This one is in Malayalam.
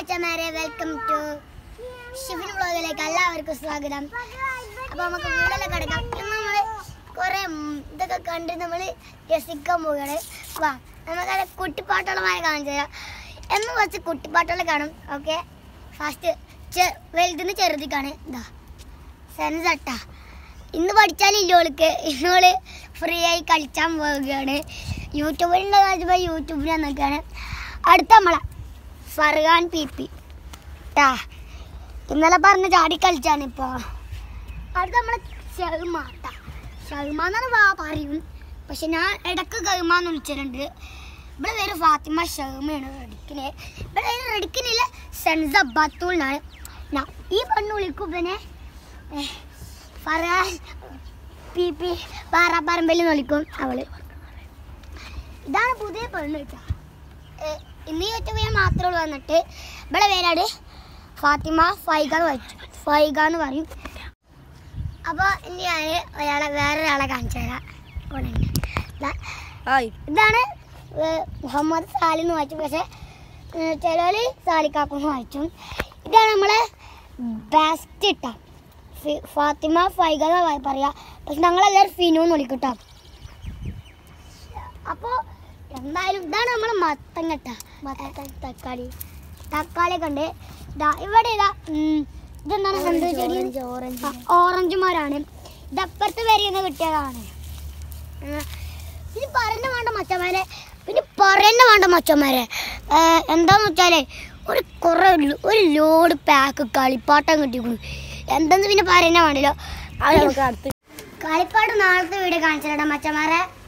മച്ചന്മാരെ വെൽക്കം ടു ഷിഫിൻ വ്ളോഗിലേക്ക് എല്ലാവർക്കും സ്വാഗതം അപ്പൊ നമുക്ക് വീടെല്ലാം കിടക്കാം ഇന്ന് നമ്മള് കുറെ ഇതൊക്കെ കണ്ട് നമ്മള് രസിക്കാൻ പോവുകയാണ് വാ നമുക്കത് കുട്ടിപ്പാട്ടുള്ളമാരെ കാണിച്ചു തരാം എന്ന് കുറച്ച് കുട്ടിപ്പാട്ടുകൾ കാണും ഓക്കെ ഫസ്റ്റ് വലുതുന്ന് ചെറുതിക്കാണ് ഇതാ സെൻസട്ട ഇന്ന് പഠിച്ചാലില്ല ഓൾക്ക് ഇന്നോള് ഫ്രീ ആയി കളിച്ചാൻ പോവുകയാണ് യൂട്യൂബിലുള്ള കാണിച്ചപ്പോൾ യൂട്യൂബിൽ നിൽക്കുകയാണ് അടുത്ത നമ്മളെ ഫർഹാൻ പി പി ട്ടാ ഇന്നലെ പറഞ്ഞ ചാടി കളിച്ചാണ് ഇപ്പൊ അടുത്ത നമ്മളെ ഷഹ്മാട്ട ഷഹ്മ എന്നാണ് വാ പറയും പക്ഷെ ഞാൻ ഇടക്ക് ഗഹ്മാന്ന് വിളിച്ചിട്ടുണ്ട് ഇവിടെ പേര് ഫാത്തിമ ഷഹ്മയാണ് റെഡിക്കിന് ഇവിടെ പേര് റെഡിക്കിനില്ല സെൻസ ബത്തൂൾ എന്നാണ് ഞാൻ ഈ പെണ്ണ് വിളിക്കും പിന്നെ ഏഹ്, ഫർഹാൻ പി പി പാറാപ്പറമ്പിൽ എന്ന് വിളിക്കും അവള് ഇതാണ് പുതിയ പെണ്ണ് കേട്ടോ ഏഹ്, ഇന്ന് യൂട്യൂബ് ഞാൻ മാത്രമേ ഉള്ളൂ വന്നിട്ട് ഇവിടെ പേരാണ് ഫാത്തിമ ഫൈഗ എന്ന് വായിച്ചു ഫൈഗ എന്ന് പറയും അപ്പോൾ ഇനി ഞാൻ ഒരാളെ വേറൊരാളെ കാണിച്ചു തരാം ഇവിടെ ഉണ്ട്. ദാ, ഹായ് ഇതാണ് ഏഹ്, മുഹമ്മദ് സാലി എന്ന് വായിച്ചു പക്ഷേ ചിലവർ സാലിക്കാപ്പെന്ന് വായിച്ചു ഇതാണ് നമ്മളെ ബെസ്റ്റ് ഇട്ട ഫാത്തിമ ഫൈഗ എന്നാ വായി പറയാ പക്ഷെ ഞങ്ങളെല്ലാവരും ഫിനു എന്ന് വിളിക്കും കേട്ടോ അപ്പോൾ എന്തായാലും ഇതാണ് നമ്മളെ മത്തങ്ങട്ട മത്തൻ തക്കാളി തക്കാളി ഒക്കെ ഉണ്ട് ഇതാ ഇവിടെ ഇതാ ഉം, ഇതെന്താണ് എന്ത് ചെടി ഓറഞ്ച് ഓറഞ്ച് മരമാണ് ഇതപ്പുറത്ത് വരെയെന്ന് കിട്ടിയതാണ് ഉം. ഇനി പറയണ്ട വേണ്ട മച്ചന്മാരെ പിന്നെ പറയണ്ട വേണ്ട മച്ചന്മാരെ ഏഹ്, എന്താന്ന് വെച്ചാലേ ഒരു കുറേ ലോ- ഒരു ലോഡ് പാക്ക് കളിപ്പാട്ടം കിട്ടിക്കുന്നു എന്തെന്ന് പിന്നെ പറയണ്ട വേണ്ടല്ലോ അത് നമുക്ക് അടുത്ത് കളിപ്പാട്ട് നാളത്തെ വീഡിയോ കാണിച്ചിട്ടാ മച്ചന്മാരെ